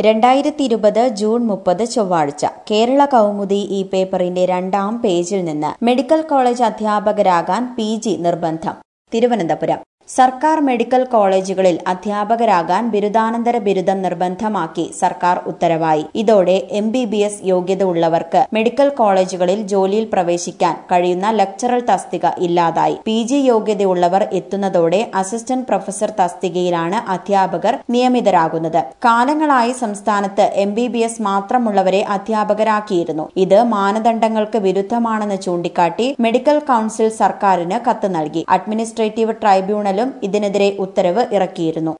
രണ്ടായിരത്തി ഇരുപത് ജൂൺ മുപ്പത് ചൊവ്വാഴ്ച കേരള കൗമുദി ഈ പേപ്പറിന്റെ രണ്ടാം പേജിൽ നിന്ന് മെഡിക്കൽ കോളേജ് അധ്യാപകരാകാൻ പി ജി നിർബന്ധം തിരുവനന്തപുരം സർക്കാർ മെഡിക്കൽ കോളേജുകളിൽ അധ്യാപകരാകാൻ ബിരുദാനന്തര ബിരുദം നിർബന്ധമാക്കി സർക്കാർ ഉത്തരവായി ഇതോടെ എം ബി ബി എസ് യോഗ്യത ഉള്ളവർക്ക് മെഡിക്കൽ കോളേജുകളിൽ ജോലിയിൽ പ്രവേശിക്കാൻ കഴിയുന്ന ലെക്ചറൽ തസ്തിക ഇല്ലാതായി പി ജി യോഗ്യതയുള്ളവർ എത്തുന്നതോടെ അസിസ്റ്റന്റ് പ്രൊഫസർ തസ്തികയിലാണ് അധ്യാപകർ നിയമിതരാകുന്നത് കാലങ്ങളായി സംസ്ഥാനത്ത് എം ബി ബി എസ് മാത്രമുള്ളവരെ അധ്യാപകരാക്കിയിരുന്നു ഇത് മാനദണ്ഡങ്ങൾക്ക് വിരുദ്ധമാണെന്ന് ചൂണ്ടിക്കാട്ടി മെഡിക്കൽ കൌൺസിൽ സർക്കാരിന് കത്ത് നൽകി അഡ്മിനിസ്ട്രേറ്റീവ് ട്രൈബ്യൂണലും ഇതിനെതിരെ ഉത്തരവ് ഇറക്കിയിരുന്നു